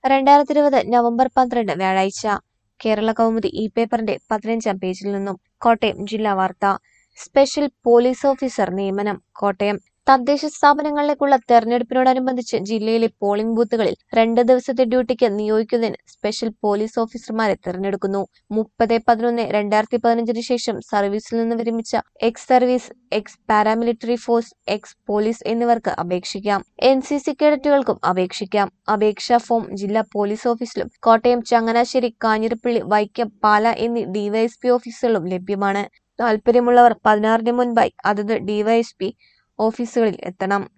രണ്ടായിരത്തി ഇരുപത് നവംബർ പന്ത്രണ്ട് വ്യാഴാഴ്ച കേരള കൗമുദി ഈ പേപ്പറിന്റെ പതിനഞ്ചാം പേജിൽ നിന്നും കോട്ടയം ജില്ലാ വാർത്ത സ്പെഷ്യൽ പോലീസ് ഓഫീസർ നിയമനം കോട്ടയം തദ്ദേശ സ്ഥാപനങ്ങളിലേക്കുള്ള തെരഞ്ഞെടുപ്പിനോടനുബന്ധിച്ച് ജില്ലയിലെ പോളിംഗ് ബൂത്തുകളിൽ രണ്ട് ദിവസത്തെ ഡ്യൂട്ടിക്ക് നിയോഗിക്കുന്നതിന് സ്പെഷ്യൽ പോലീസ് ഓഫീസർമാരെ തെരഞ്ഞെടുക്കുന്നു മുപ്പത് പതിനൊന്ന് രണ്ടായിരത്തി പതിനഞ്ചിന് ശേഷം സർവീസിൽ നിന്ന് വിരമിച്ച ex service ex paramilitary force ex police എന്നിവർക്ക് അപേക്ഷിക്കാം എൻ സി സി കേഡറ്റുകൾക്കും അപേക്ഷിക്കാം അപേക്ഷാ ഫോം ജില്ലാ പോലീസ് ഓഫീസിലും കോട്ടയം ചങ്ങനാശ്ശേരി കാഞ്ഞിരപ്പള്ളി വൈക്കം പാല എന്നീ ഡിവൈഎസ്പി ഓഫീസുകളിലും ലഭ്യമാണ് താൽപ്പര്യമുള്ളവർ പതിനാറിന് മുൻപായി അതത് ഡിവൈഎസ്പി ഓഫീസുകളിൽ എത്തണം